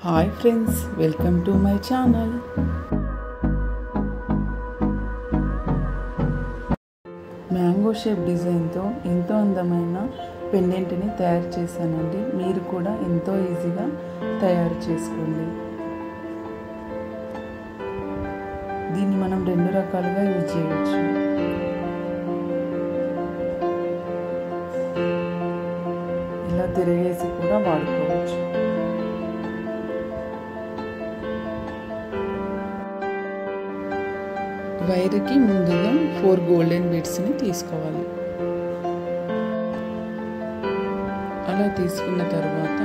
hi friends welcome to my channel mango shape డిజైన్తో ఎంతో అందమైన పెండెంట్ని తయారు చేశానండి మీరు కూడా ఎంతో ఈజీగా తయారు చేసుకోండి దీన్ని మనం రెండు రకాలుగా యూజ్ చేయవచ్చు ఇలా తిరిగేసి కూడా వాడుకోవచ్చు వైర్కి ముందుగా ఫోర్ గోల్డెన్ బీడ్స్ని తీసుకోవాలి అలా తీసుకున్న తర్వాత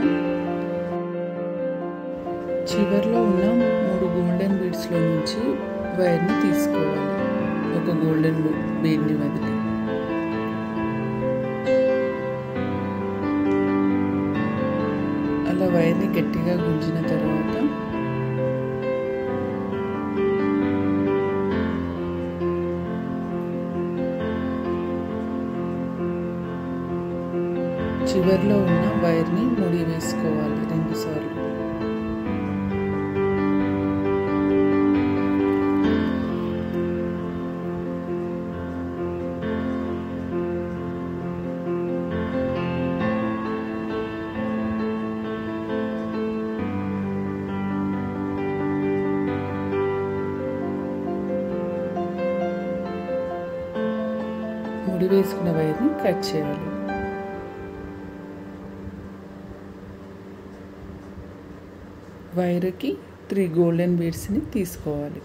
చివరిలో ఉన్న మూడు గోల్డెన్ బీడ్స్లో నుంచి వైర్ని తీసుకోవాలి ఒక గోల్డెన్ బీడ్ని వదిలి అలా వైర్ని గట్టిగా గుంజిన తర్వాత చివరిలో ఉన్న వైర్ని ముడి వేసుకోవాలి రెండు సార్లు ముడి వేసుకున్న వైర్ని కట్ చేయాలి వైర్కి త్రీ గోల్డెన్ బీడ్స్ని తీసుకోవాలి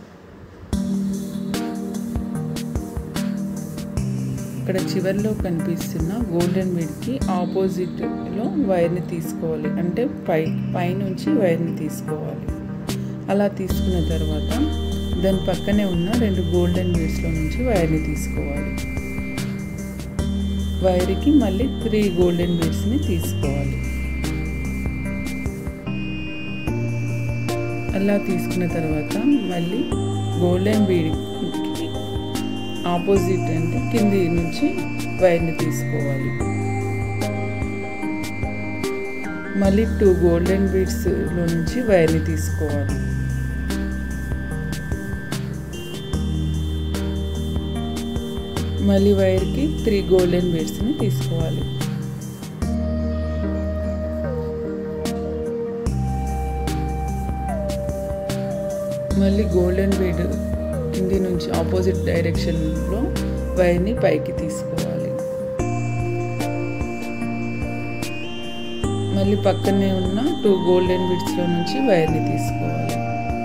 ఇక్కడ చివరిలో కనిపిస్తున్న గోల్డెన్ బీడ్కి ఆపోజిట్లో వైర్ని తీసుకోవాలి అంటే పై పైనుంచి వైర్ని తీసుకోవాలి అలా తీసుకున్న తర్వాత దాని పక్కనే ఉన్న రెండు గోల్డెన్ బీడ్స్లో నుంచి వైర్ని తీసుకోవాలి వైర్కి మళ్ళీ త్రీ గోల్డెన్ బీడ్స్ని తీసుకోవాలి అలా తీసుకున్న తర్వాత మళ్ళీ గోల్డెన్ బీడ్కి ఆపోజిట్ అంటే కింది నుంచి వైర్ని తీసుకోవాలి మళ్ళీ టూ గోల్డెన్ బీడ్స్లో నుంచి వైర్ని తీసుకోవాలి మళ్ళీ వైర్కి త్రీ గోల్డెన్ బీడ్స్ని తీసుకోవాలి మళ్ళీ గోల్డెన్ బీడ్ కింది నుంచి ఆపోజిట్ డైరెక్షన్లో వైర్ని పైకి తీసుకోవాలి మళ్ళీ పక్కనే ఉన్న టూ గోల్డెన్ బీడ్స్లో నుంచి వైర్ని తీసుకోవాలి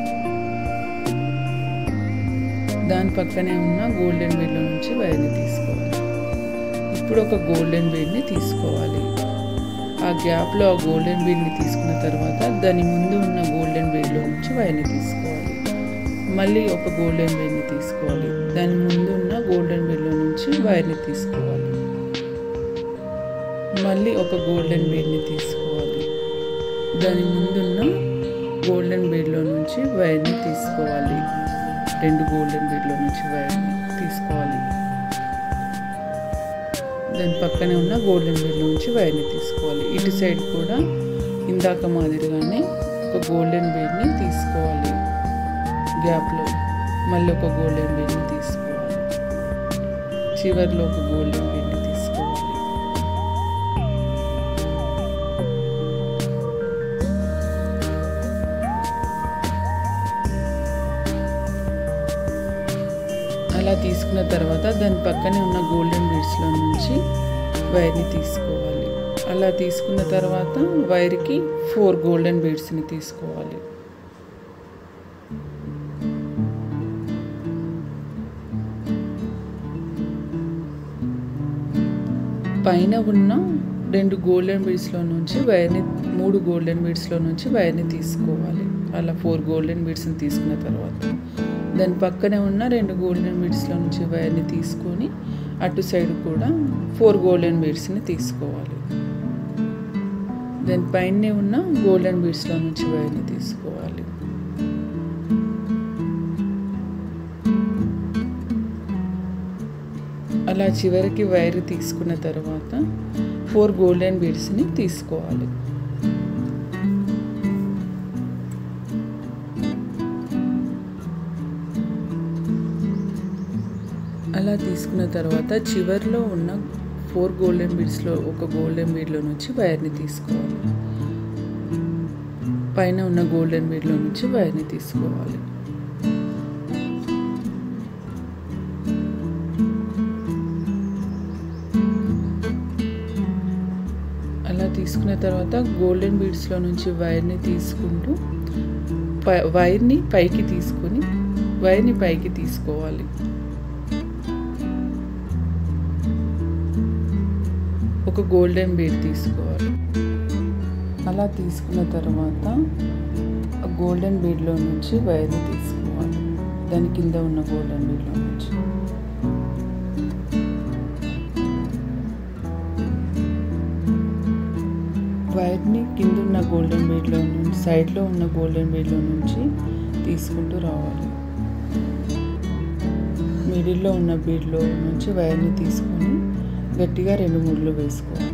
దాని పక్కనే ఉన్న గోల్డెన్ బీడ్లో నుంచి వైర్ని తీసుకోవాలి ఇప్పుడు ఒక గోల్డెన్ బీడ్ని తీసుకోవాలి ఆ గ్యాప్లో ఆ గోల్డెన్ బీడ్ని తీసుకున్న తర్వాత దాని ముందు ఉన్న గోల్డెన్ బీడ్లో నుంచి వైర్ని తీసుకోవాలి మళ్ళీ ఒక గోల్డెన్ బీడ్ని తీసుకోవాలి దాని ముందు ఉన్న గోల్డెన్ బీడ్లో నుంచి వైర్ని తీసుకోవాలి మళ్ళీ ఒక గోల్డెన్ బీడ్ని తీసుకోవాలి దాని ముందున్న గోల్డెన్ బీడ్లో నుంచి వైర్ని తీసుకోవాలి రెండు గోల్డెన్ బీడ్లో నుంచి వైర్ని తీసుకోవాలి దాని పక్కనే ఉన్న గోల్డెన్ బీడ్లో నుంచి వైర్ని తీసుకోవాలి ఇటు సైడ్ కూడా ఇందాక మాదిరిగానే ఒక గోల్డెన్ బీడ్ని తీసుకోవాలి గ్యాప్లో మళ్ళీ ఒక గోల్డెన్ బీడ్ని తీసుకోవాలి చివరిలో ఒక గోల్డెన్ బీడ్ని తీసుకోవాలి అలా తీసుకున్న తర్వాత దాని పక్కనే ఉన్న గోల్డెన్ బీడ్స్లో నుంచి వైర్ని తీసుకోవాలి అలా తీసుకున్న తర్వాత వైర్కి ఫోర్ గోల్డెన్ బీడ్స్ని తీసుకోవాలి పైన ఉన్న రెండు గోల్డెన్ బీడ్స్లో నుంచి వైర్ని మూడు గోల్డెన్ బీడ్స్లో నుంచి వైర్ని తీసుకోవాలి అలా ఫోర్ గోల్డెన్ బీడ్స్ని తీసుకున్న తర్వాత దాని పక్కనే ఉన్న రెండు గోల్డెన్ బీడ్స్లో నుంచి వైర్ని తీసుకొని అటు సైడ్ కూడా ఫోర్ గోల్డెన్ బీడ్స్ని తీసుకోవాలి దాని పైనే ఉన్న గోల్డెన్ బీడ్స్లో నుంచి వైర్ని తీసుకోవాలి అలా చివరికి వైర్ తీసుకున్న తర్వాత ఫోర్ గోల్డెన్ బీడ్స్ని తీసుకోవాలి అలా తీసుకున్న తర్వాత చివర్లో ఉన్న ఫోర్ గోల్డెన్ బీడ్స్లో ఒక గోల్డెన్ బీడ్లో నుంచి వైర్ని తీసుకోవాలి పైన ఉన్న గోల్డెన్ బీడ్లో నుంచి వైర్ని తీసుకోవాలి అలా తీసుకున్న తర్వాత గోల్డెన్ బీడ్స్లో నుంచి వైర్ని తీసుకుంటూ పై వైర్ని పైకి తీసుకొని వైర్ని పైకి తీసుకోవాలి ఒక గోల్డెన్ బీడ్ తీసుకోవాలి అలా తీసుకున్న తర్వాత ఆ గోల్డెన్ బీడ్లో నుంచి వైర్ని తీసుకోవాలి దాని కింద ఉన్న గోల్డెన్ బీడ్లో నుంచి వైర్ని కింద ఉన్న గోల్డెన్ బీడ్లో నుంచి సైడ్లో ఉన్న గోల్డెన్ బీడ్లో నుంచి తీసుకుంటూ రావాలి మిడిల్లో ఉన్న బీడ్లో నుంచి వైర్ని తీసుకొని గట్టిగా రెండు ముళ్ళు వేసుకోవాలి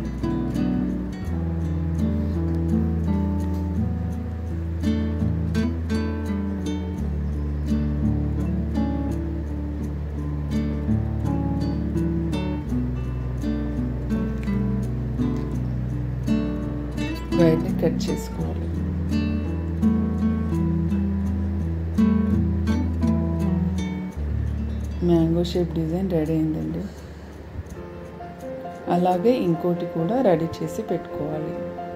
వైర్ని కట్ చేసుకోవాలి మ్యాంగో షేప్ డిజైన్ రెడీ అయిందండి అలాగే ఇంకోటి కూడా రెడీ చేసి పెట్టుకోవాలి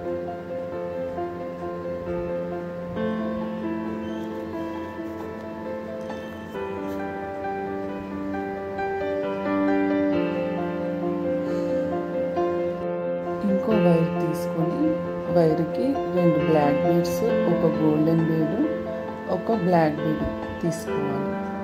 ఇంకో వైర్ తీసుకొని వైర్కి రెండు బ్లాక్ బీడ్స్ ఒక గోల్డెన్ బీడ్ ఒక బ్లాక్ బీడ్ తీసుకోవాలి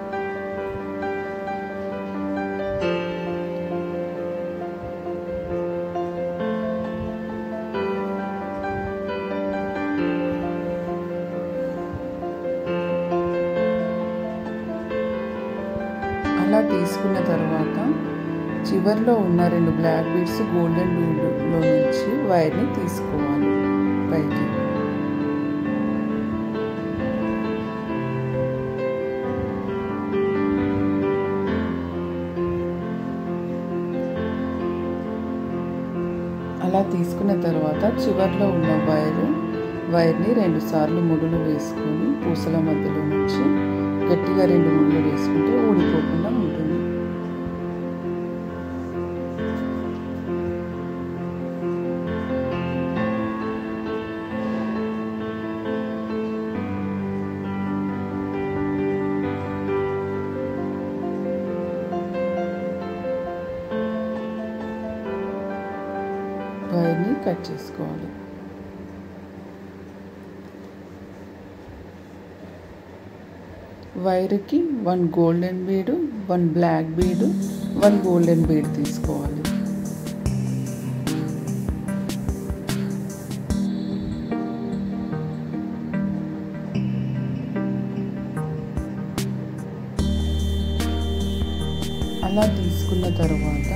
అలా తీసుకున్న తర్వాత చివర్లో ఉన్న రెండు బ్లాక్ బీడ్స్ గోల్డెన్ బీడ్లో నుంచి వైర్ని తీసుకోవాలి పైకి అలా తీసుకున్న తర్వాత చివర్లో ఉన్న వైర్ వైర్ని రెండు సార్లు ముడులు వేసుకొని పూసల మధ్యలో నుంచి గట్టిగా రెండు ముళ్ళు వేసుకుంటే ఊడిపోకుండా ఉంటుంది వైర్ని కట్ చేసుకోవాలి వైర్కి one golden bead one black bead one golden bead తీసుకోవాలి అలా తీసుకున్న తర్వాత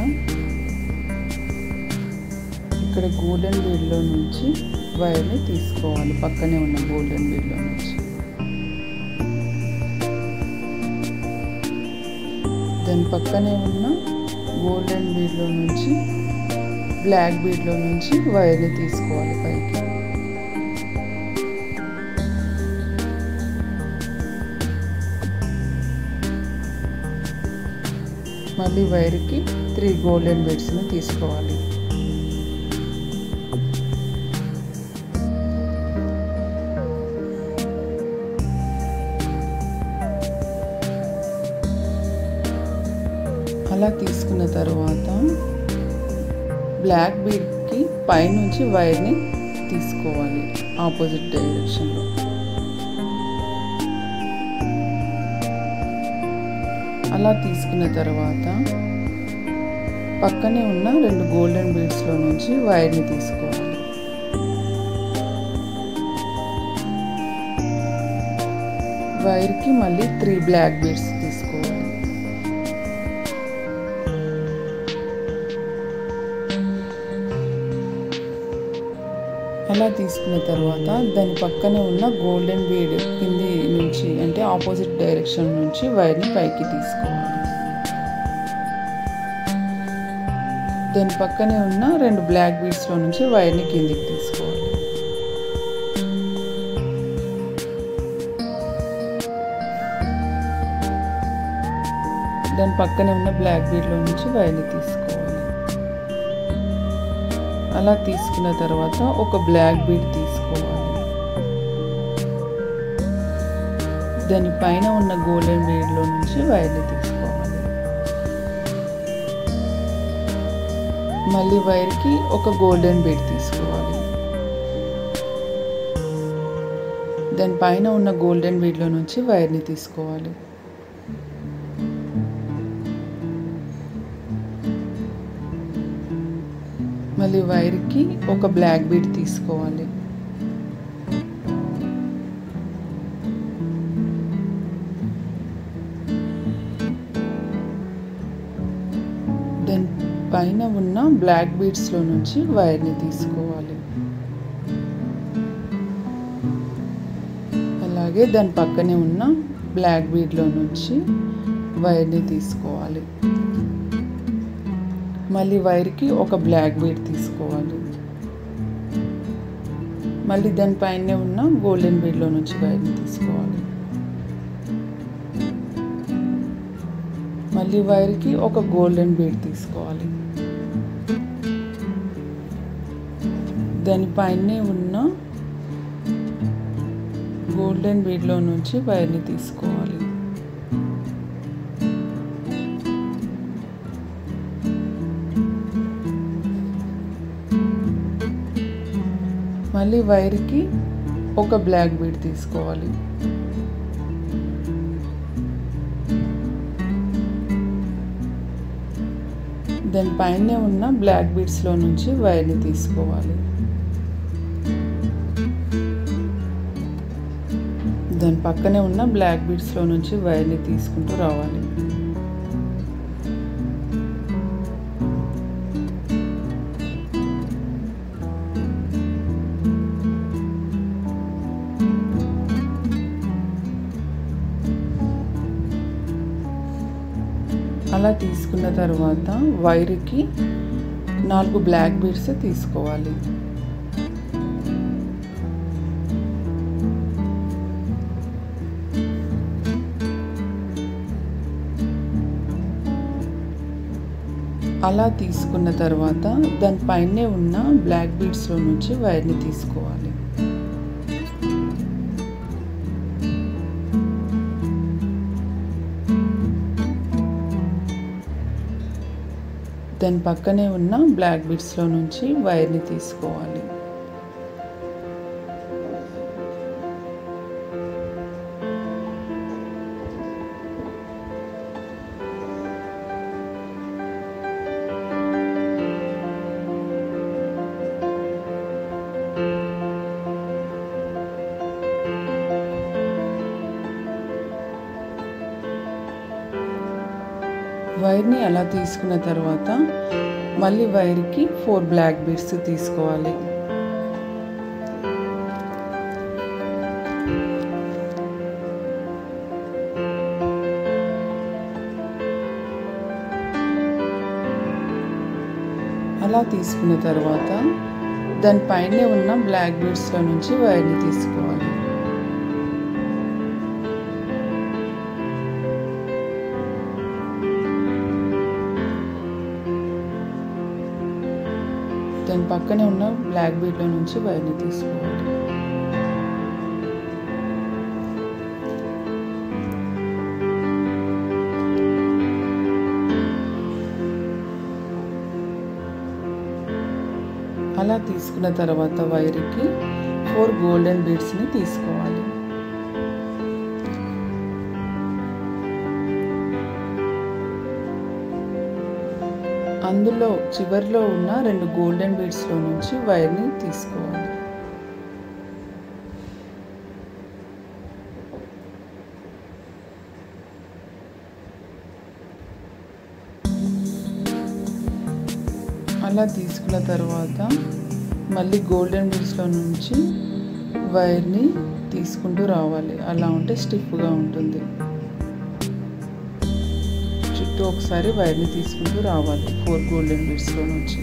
ఇక్కడ గోల్డెన్ బీడ్లో నుంచి వైర్ని తీసుకోవాలి పక్కనే ఉన్న గోల్డెన్ బీడ్లో నుంచి దాని పక్కనే ఉన్న గోల్డెన్ బీడ్లో నుంచి బ్లాక్ బీడ్లో నుంచి వైర్ని తీసుకోవాలి పైకి మళ్ళీ వైర్కి త్రీ గోల్డెన్ బీడ్స్ని తీసుకోవాలి అలా తీసుకున్న తర్వాత బ్లాక్ బీడ్కి పైనుంచి వైర్ని తీసుకోవాలి ఆపోజిట్ డైరెక్షన్లో అలా తీసుకున్న తర్వాత పక్కనే ఉన్న రెండు గోల్డెన్ బీడ్స్లో నుంచి వైర్ని తీసుకోవాలి వైర్కి మళ్ళీ త్రీ బ్లాక్ బీడ్స్ తీసుకోవాలి అలా తీసుకున్న తర్వాత దాని పక్కనే ఉన్న గోల్డెన్ బీడ్ కింది నుంచి అంటే ఆపోజిట్ డైరెక్షన్ నుంచి వైర్ని పైకి తీసుకోవాలి దాని పక్కనే ఉన్న రెండు బ్లాక్ బీడ్స్లో నుంచి వైర్ని కిందికి తీసుకోవాలి దాని పక్కనే ఉన్న బ్లాక్ బీడ్లో నుంచి వైర్ని తీసుకోవాలి అలా తీసుకున్న తర్వాత ఒక బ్లాక్ బీడ్ తీసుకోవాలి దాని పైన ఉన్న గోల్డెన్ బీడ్లో నుంచి వైర్ని తీసుకోవాలి మళ్ళీ వైర్కి ఒక గోల్డెన్ బీడ్ తీసుకోవాలి దాని పైన ఉన్న గోల్డెన్ బీడ్లో నుంచి వైర్ని తీసుకోవాలి మళ్ళీ వైర్కి ఒక బ్లాక్ బీడ్ తీసుకోవాలి దాని పైన ఉన్న బ్లాక్ బీడ్స్లో నుంచి వైర్ని తీసుకోవాలి అలాగే దాని పక్కనే ఉన్న బ్లాక్ బీడ్లో నుంచి వైర్ని తీసుకోవాలి మళ్ళీ వైర్కి ఒక బ్లాక్ బీడ్ తీసుకోవాలి మళ్ళీ దానిపైనే ఉన్న గోల్డెన్ బీడ్లో నుంచి వైర్ని తీసుకోవాలి మళ్ళీ వైర్కి ఒక గోల్డెన్ బీడ్ తీసుకోవాలి దానిపైనే ఉన్న గోల్డెన్ బీడ్లో నుంచి వైర్ని తీసుకోవాలి మళ్ళీ వైర్కి ఒక బ్లాక్ బీడ్ తీసుకోవాలి దాని పైనే ఉన్న బ్లాక్ బీడ్స్లో నుంచి వైర్ని తీసుకోవాలి దాని పక్కనే ఉన్న బ్లాక్ బీడ్స్లో నుంచి వైర్ని తీసుకుంటూ రావాలి అలా తీసుకున్న తర్వాత వైర్కి నాలుగు బ్లాక్ బీడ్స్ తీసుకోవాలి అలా తీసుకున్న తర్వాత దానిపైనే ఉన్న బ్లాక్ బీడ్స్లో నుంచి వైర్ని తీసుకోవాలి దాని పక్కనే ఉన్న బ్లాక్ బీడ్స్లో నుంచి వైర్ని తీసుకోవాలి వైర్ని అలా తీసుకున్న తర్వాత మళ్ళీ వైర్కి ఫోర్ బ్లాక్ బీడ్స్ తీసుకోవాలి అలా తీసుకున్న తర్వాత దానిపైనే ఉన్న బ్లాక్ బీడ్స్లో నుంచి వైర్ని తీసుకోవాలి దాని పక్కనే ఉన్న బ్లాక్ బీడ్లో నుంచి వైర్ని తీసుకోవాలి అలా తీసుకున్న తర్వాత వైర్కి ఫోర్ గోల్డెన్ బీడ్స్ని తీసుకోవాలి అందులో చివరిలో ఉన్న రెండు గోల్డెన్ బీడ్స్లో నుంచి వైర్ని తీసుకోవాలి అలా తీసుకున్న తర్వాత మళ్ళీ గోల్డెన్ బీడ్స్లో నుంచి వైర్ని తీసుకుంటూ రావాలి అలా ఉంటే స్టిఫ్గా ఉంటుంది చుట్టూ చుట్టూ ఒకసారి వైర్ని తీసుకుంటూ రావాలి ఫోర్ గోల్డెన్ బీడ్స్లో నుంచి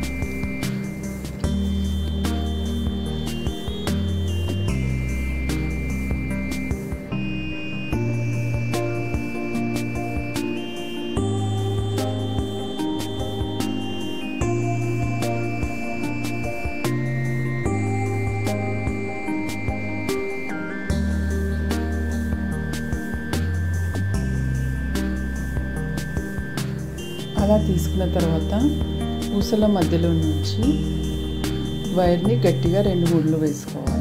అలా తీసుకున్న తర్వాత పూసల మధ్యలో నుంచి వైర్ని గట్టిగా రెండు ముళ్ళు వేసుకోవాలి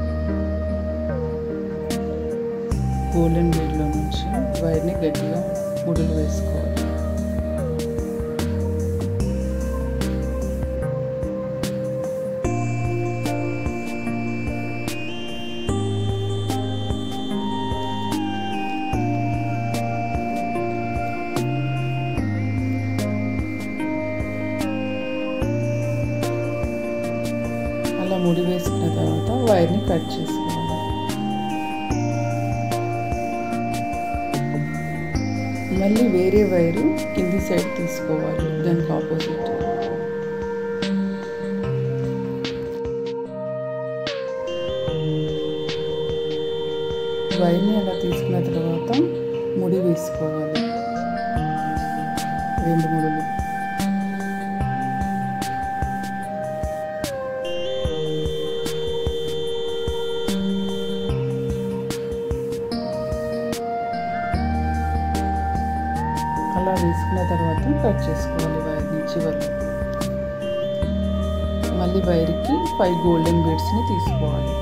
గోల్డెన్ బీడ్లో నుంచి వైర్ని గట్టిగా ముడులు వేసుకోవాలి అలా ముడి వేసుకున్న తర్వాత వైర్ని కట్ చేసుకోవాలి మళ్ళీ వేరే వైరు కింది సైడ్ తీసుకోవాలి దానికి ఆపోజిట్ వైర్ని అలా తీసుకున్న తర్వాత ముడి వేసుకోవాలి రెండు ముడులు అలా వేసుకున్న తర్వాత కట్ చేసుకోవాలి వైర్ని చివరి మళ్ళీ వైర్కి ఫైవ్ గోల్డెన్ బీడ్స్ని తీసుకోవాలి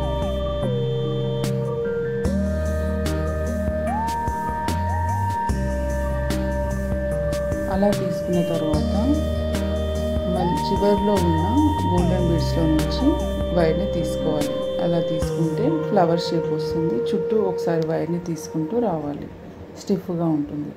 అలా తీసుకున్న తర్వాత మళ్ళీ చివరిలో ఉన్న గోల్డెన్ బీడ్స్లో నుంచి వైర్ని తీసుకోవాలి అలా తీసుకుంటే ఫ్లవర్ షేప్ వస్తుంది చుట్టూ ఒకసారి వైర్ని తీసుకుంటూ రావాలి స్టిఫ్గా ఉంటుంది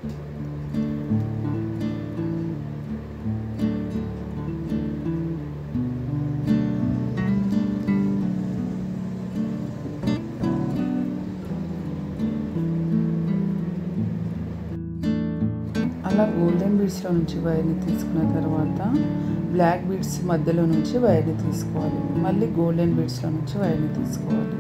అలా గోల్డెన్ బీడ్స్లో నుంచి వైర్ని తీసుకున్న తర్వాత బ్లాక్ బీడ్స్ మధ్యలో నుంచి వైర్ని తీసుకోవాలి మళ్ళీ గోల్డెన్ బీడ్స్లో నుంచి వైర్ని తీసుకోవాలి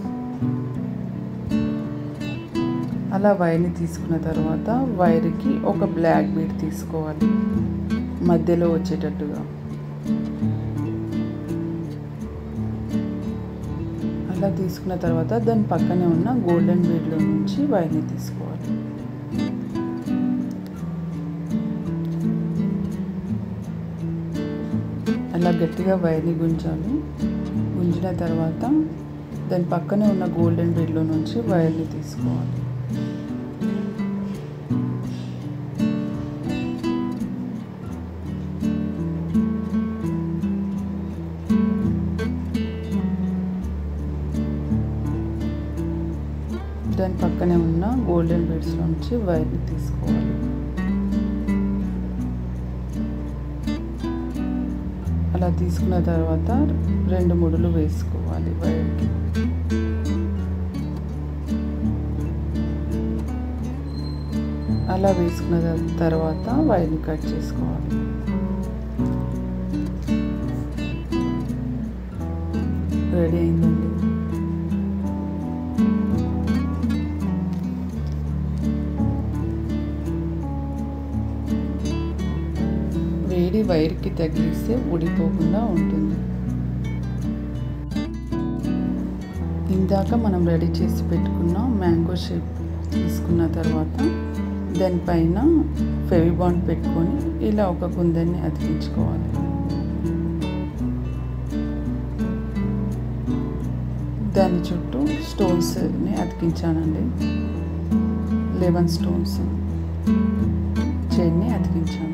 అలా వైర్ని తీసుకున్న తర్వాత వైర్కి ఒక బ్లాక్ బీడ్ తీసుకోవాలి మధ్యలో వచ్చేటట్టుగా అలా తీసుకున్న తర్వాత దాని పక్కనే ఉన్న గోల్డెన్ బీడ్లో నుంచి వైర్ని తీసుకోవాలి అలా గట్టిగా వైర్ని గుంజాలి గుంజిన తర్వాత దాని పక్కనే ఉన్న గోల్డెన్ బీడ్లో నుంచి వైర్ని తీసుకోవాలి దాని పక్కనే ఉన్న గోల్డెన్ బీడ్స్లో నుంచి వైర్ని తీసుకోవాలి అలా తీసుకున్న తర్వాత రెండు ముడులు వేసుకోవాలి వైర్కి అలా వేసుకున్న తర్వాత వైర్ని కట్ చేసుకోవాలి రెడీ అయిందండి వేడి వైర్కి తగిలిస్తే ఊడిపోకుండా ఉంటుంది ఇందాక మనం రెడీ చేసి పెట్టుకున్న మ్యాంగో షేప్ తీసుకున్న తర్వాత దానిపైన ఫెవిబాండ్ పెట్టుకొని ఇలా ఒక కుందన్ని అతికించుకోవాలి దాని చుట్టూ స్టోన్స్ని అతికించానండి లెవెన్ స్టోన్స్ చైన్ని అతికించాను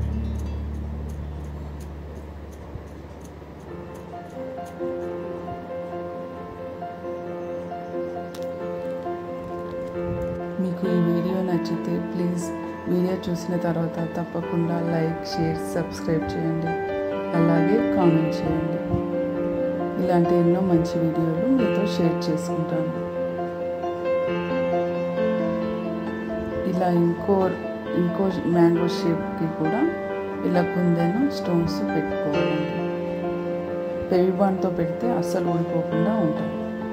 మీకు ఈ వీడియో నచ్చితే ప్లీజ్ వీడియో చూసిన తర్వాత తప్పకుండా లైక్ షేర్ సబ్స్క్రైబ్ చేయండి అలాగే కామెంట్ చేయండి ఇలాంటి ఎన్నో మంచి వీడియోలు మీతో షేర్ చేసుకుంటాను ఇలా ఇంకో ఇంకో మ్యాంగో షేప్కి కూడా ఇలా కుందెను స్టోన్స్ పెట్టుకోవాలండి పెవిబాన్తో పెడితే అస్సలు ఊడిపోకుండా ఉంటాయి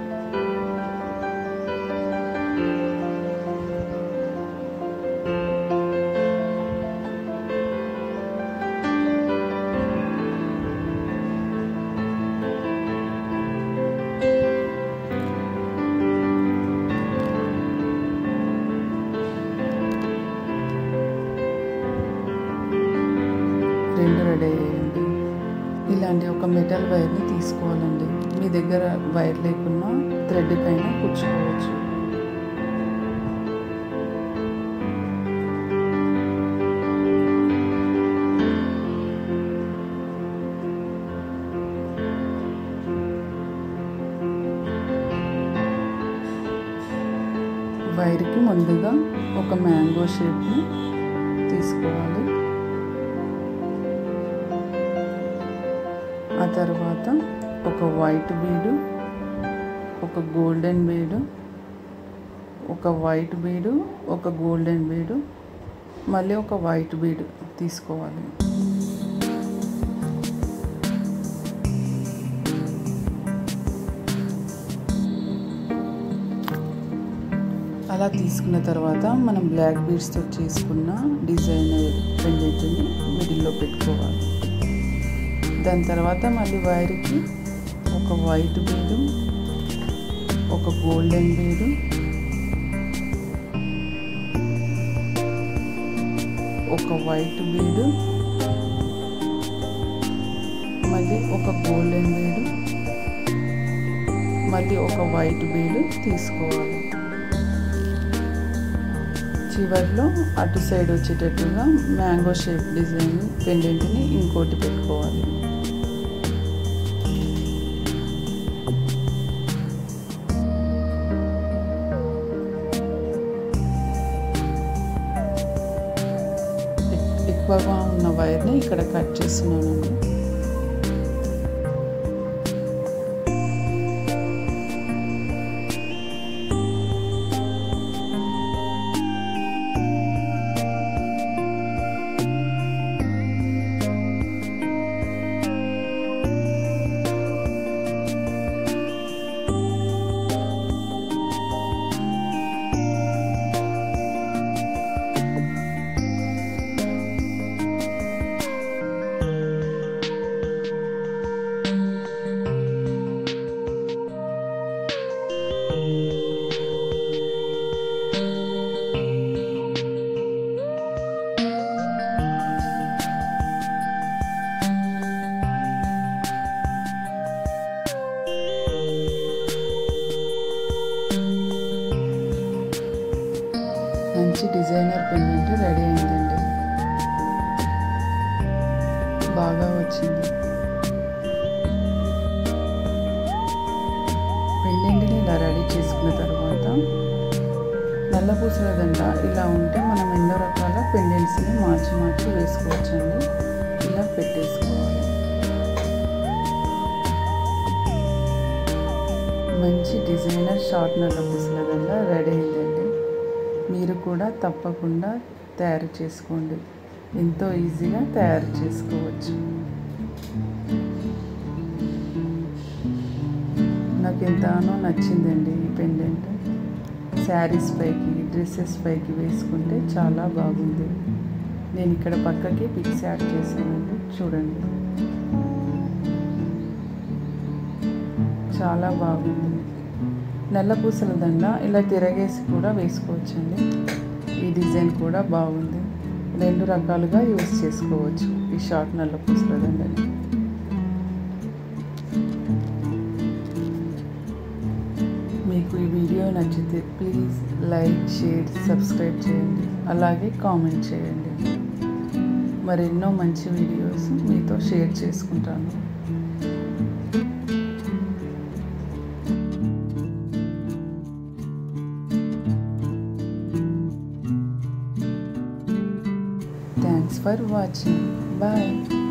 రెండు రెడీ అయ్యాయండి ఇలాంటి ఒక మెటల్ వైర్ని తీసుకోవాలండి మీ దగ్గర వైర్ లేకున్నా థ్రెడ్ పైన కూర్చోవచ్చు వైర్కి ముందుగా ఒక మ్యాంగో షేప్ని తీసుకోవాలి ఆ తర్వాత ఒక వైట్ బీడు ఒక గోల్డెన్ బీడు ఒక వైట్ బీడు ఒక గోల్డెన్ బీడు మళ్ళీ ఒక వైట్ బీడు తీసుకోవాలి అలా తీసుకున్న తర్వాత మనం బ్లాక్ బీడ్స్తో చేసుకున్న డిజైనర్ పెండెంట్ని మిడిల్లో పెట్టుకోవాలి దాని తర్వాత మళ్ళీ వైర్కి ఒక వైట్ బీడు ఒక గోల్డెన్ బీడు ఒక వైట్ బీడు మళ్ళీ ఒక గోల్డెన్ బీడు మళ్ళీ ఒక వైట్ బీడు తీసుకోవాలి చివరిలో అటు సైడ్ వచ్చేటట్టుగా మ్యాంగో షేప్ డిజైన్ పెండెంట్ని ఇంకోటి పెట్టుకోవాలి ఎక్కువగా ఉన్న వైర్ని ఇక్కడ కట్ చేస్తున్నానండి మంచి డిజైనర్ పెండెంట్ రెడీ అయిందండి బాగా వచ్చింది పెండెంట్ని ఇలా రెడీ చేసుకున్న తర్వాత నల్ల పూసల దండ ఇలా ఉంటే మనం ఎన్నో రకాల పెండెంట్స్ని మార్చి మార్చి వేసుకోవచ్చండి ఇలా పెట్టేసుకోవాలి మంచి డిజైనర్ షార్ట్ నల్ల పూసల దండ రెడీ అయిందండి మీరు కూడా తప్పకుండా తయారు చేసుకోండి ఎంతో ఈజీగా తయారు చేసుకోవచ్చు నాకు ఎంతగానో నచ్చిందండి ఈ పెండెంట్ శారీస్ పైకి డ్రెస్సెస్ పైకి వేసుకుంటే చాలా బాగుంది నేను ఇక్కడ పక్కకి పిక్స్ యాడ్ చేశానండి చూడండి చాలా బాగుంది నల్ల పూసల దండ ఇలా తిరగేసి కూడా వేసుకోవచ్చండి ఈ డిజైన్ కూడా బాగుంది రెండు రకాలుగా యూస్ చేసుకోవచ్చు ఈ షార్ట్ నల్ల పూసల దండని మీకు ఈ వీడియో నచ్చితే ప్లీజ్ లైక్ షేర్ సబ్స్క్రైబ్ చేయండి అలాగే కామెంట్ చేయండి మరెన్నో మంచి వీడియోస్ మీతో షేర్ చేసుకుంటాను థ్యాంక్స్ ఫర్ వాచింగ్ బాయ్